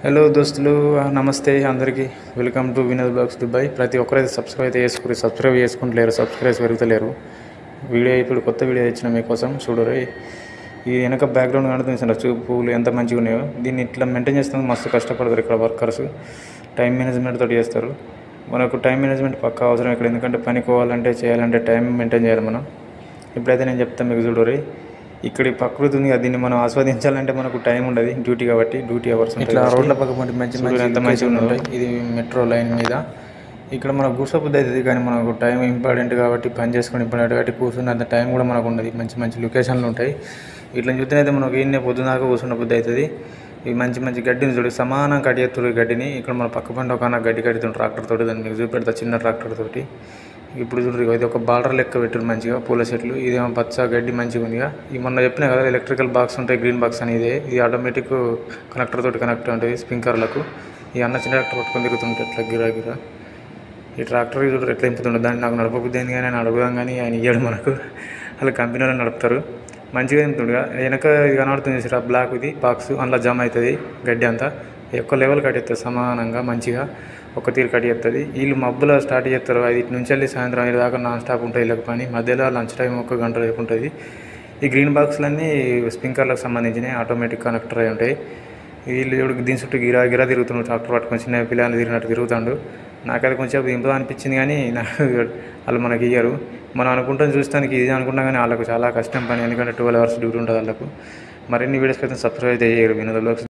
hello దోస్తులు నమస్తే అందరికీ welcome to Vinod vlogs Dubai ప్రతి ఒక్కరైతే సబ్స్క్రైబ్ అయితే చేసుకుని సబ్స్క్రైబ్ చేసుకుంటలేరు సబ్స్క్రైబ్స్ పెరుగుతలేరు వీడియో ఇప్పుడు కొత్త వీడియో ఇచ్చిన మీకోసం చూడరు ఈ వెనక బ్యాక్గ్రౌండ్ కనిపిస్తుంది చూ పువ్వులు ఎంత మంచిగా ఉన్నాయో దీన్ని ఇట్లా మెయింటైన్ చేస్తుంది మస్తు కష్టపడతారు ఇక్కడ వర్కర్స్ టైం మేనేజ్మెంట్ తోటి చేస్తారు మనకు టైం మేనేజ్మెంట్ పక్కా అవసరం ఇక్కడ ఎందుకంటే పని పోవాలంటే చేయాలంటే టైం మెయింటైన్ చేయాలి మనం ఇప్పుడైతే నేను చెప్తాను మీకు చూడరు ఇక్కడ ఈ ప్రకృతి ఉంది కదా, దీన్ని మనం ఆస్వాదించాలంటే మనకు టైం ఉండదు డ్యూటీ కాబట్టి డ్యూటీ అవర్స్ ఇట్లా రోడ్ల పక్క మంచి మంచి మంచి ఎంత మంచిగా ఉన్నాయి ఇది మెట్రో లైన్ మీద ఇక్కడ మనకు కూర్చోబుద్ధి అవుతుంది కానీ మనకు టైం ఇంపార్టెంట్ కాబట్టి పని చేసుకుని ఇంపార్టెంట్ కాబట్టి కూర్చున్నంత టైం కూడా మనకు ఉండదు మంచి మంచి లొకేషన్లు ఉంటాయి ఇట్లా చూస్తేనైతే మనకు ఈయన పొద్దున దాకా కూర్చున్న బుద్ధి అవుతుంది ఈ మంచి మంచి గడ్డిని చూడు సమానం కడిగేస్తారు ఈ గడ్డిని ఇక్కడ మన పక్క పంట ఒక అన్న గడ్డి కడుతుంది ట్రాక్టర్ తోటి దాన్ని మీకు చూపెడతా చిన్న ట్రాక్టర్ తోటి ఇప్పుడు చూడు ఇది ఒక బార్డర్ లెక్క పెట్టారు మంచిగా పూల చెట్లు ఇదేమో పచ్చ గడ్డి మంచిగా ఉందిగా ఈ మొన్న చెప్పిన కదా ఎలక్ట్రికల్ బాక్స్ ఉంటాయి గ్రీన్ బాక్స్ అని ఇదే ఇది ఆటోమేటిక్ కనెక్టర్ తోటి కనెక్ట్ ఉంటుంది స్ప్రింకర్లకు ఈ అన్న చిన్న ట్రాక్టర్ పట్టుకొని తిరుగుతుంటే ఇట్లా గిరా గిరా ఈ ట్రాక్టర్ చూడు ఎట్లా ఇంపుతుండే దాన్ని నాకు నడపబుద్ధి అయింది కానీ ఆయన అడుగుదాం కానీ ఆయన ఇయ్యాడు మనకు వాళ్ళ కంపెనీలో నడుపుతారు మంచిగా ఇంపుతుండగా వెనక ఇది కనబడుతుంది చూసారా బ్లాక్ ఇది బాక్స్ అందులో జమ అవుతుంది గడ్డి అంతా ఎక్కువ లెవెల్ కట్టేస్తుంది సమానంగా మంచిగా ఒక తీరు కట్టేస్తుంది వీళ్ళు మబ్బులో స్టార్ట్ చేస్తారు ఐదు నుంచి వెళ్ళి సాయంత్రం ఐదు దాకా నాన్ స్టాప్ ఉంటుంది వీళ్ళకి పని మధ్యలో లంచ్ టైం ఒక గంట రేపు ఉంటుంది ఈ గ్రీన్ బాక్స్లన్నీ స్ప్రింకర్లకు సంబంధించినవి ఆటోమేటిక్ కనెక్టర్ అయి ఉంటాయి వీళ్ళు చూడు దీని చుట్టూ గిరా గిరా తిరుగుతున్నాడు ట్రాక్టర్ పట్టుకొని చిన్న పిల్లలు తిరిగినట్టు తిరుగుతాడు నాకైతే కొంచెం దింపుదా అనిపించింది కానీ నాకు వాళ్ళు మనకి ఇయ్యరు మనం అనుకుంటాం చూస్తానికి ఇది అనుకుంటాం కానీ వాళ్ళకు చాలా కష్టం పని ఎందుకంటే ట్వెల్వ్ అవర్స్ డ్యూటీ ఉంటుంది వాళ్ళకు మరిన్ని వీడియోస్ అయితే సబ్స్క్రైబ్ అయితే చేయరు వినోద బ్లాగ్స్